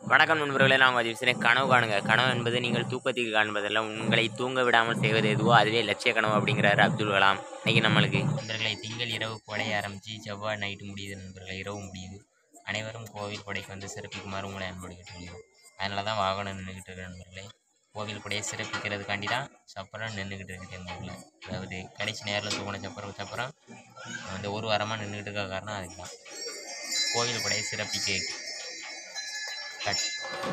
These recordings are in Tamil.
வணக்கம் நண்பர்களே நான் உங்கள் பேசுகிறேன் கனவு காணுங்க கனவு என்பது நீங்கள் தூக்கத்தில் காண்பதல்ல உங்களை தூங்க விடாமல் செய்வது எதுவோ அதுவே லட்சிய கனவு அப்படிங்கிறாரு அப்துல் கலாம் இன்னைக்கு நம்மளுக்கு நண்பர்களை திங்கள் இரவு கொடைய ஆரம்பித்து செவ்வாய் நைட்டு முடியுது நண்பர்களை இரவு முடியுது அனைவரும் கோவில் கொடைக்கு வந்து சிறப்பிக்குமாறு உங்களை அன்போடு கேட்டுக்கொள்கிறோம் அதனால தான் வாகனம் நின்றுக்கிட்டு இருக்கு நண்பர்களே கோவில் கொடையை சிறப்பிக்கிறதுக்காண்டி தான் சப்பரம் நின்றுக்கிட்டு இருக்குது எங்கள் ஊரில் அதாவது கடைசி நேரில் தூக்கின சப்பரம் சப்பரம் இந்த ஒரு வாரமாக நின்றுக்கிட்டு இருக்க காரணம் அதுக்கு தான் கோவில் கொடையை சிறப்பிக்க கட்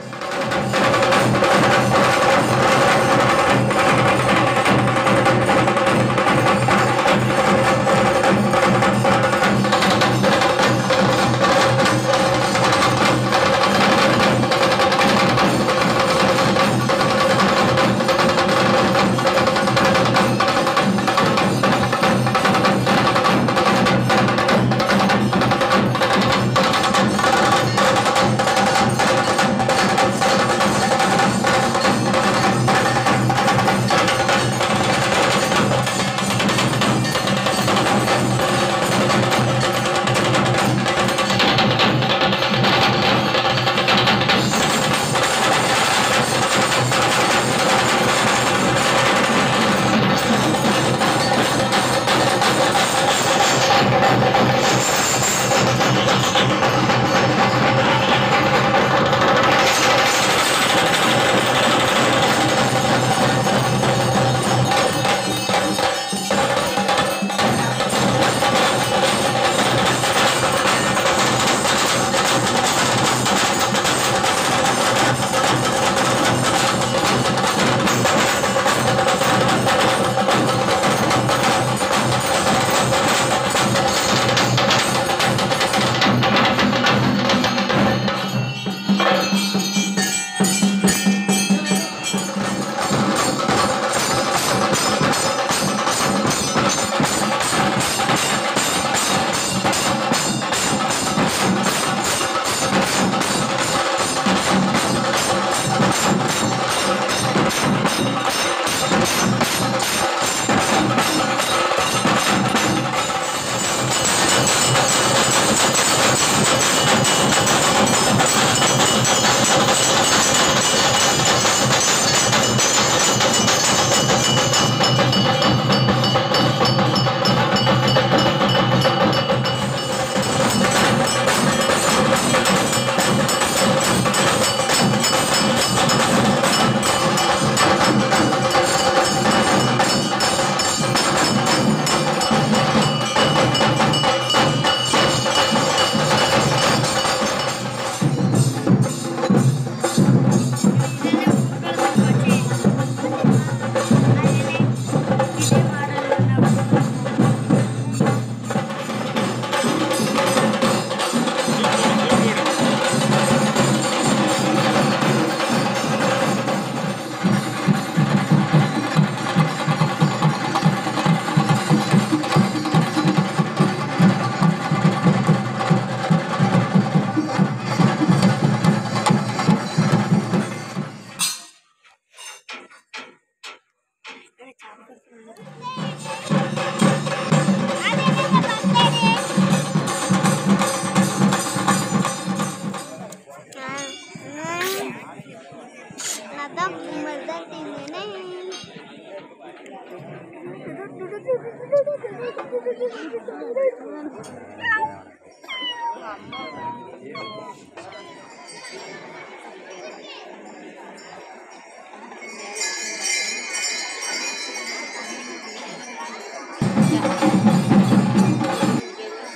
அதான் கும்பல்தான் தின்னேனே.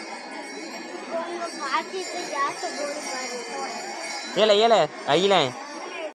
உங்க பாட்டிக்கு ஜாஸ்தி போடு பாரு ஏல ஏல அகில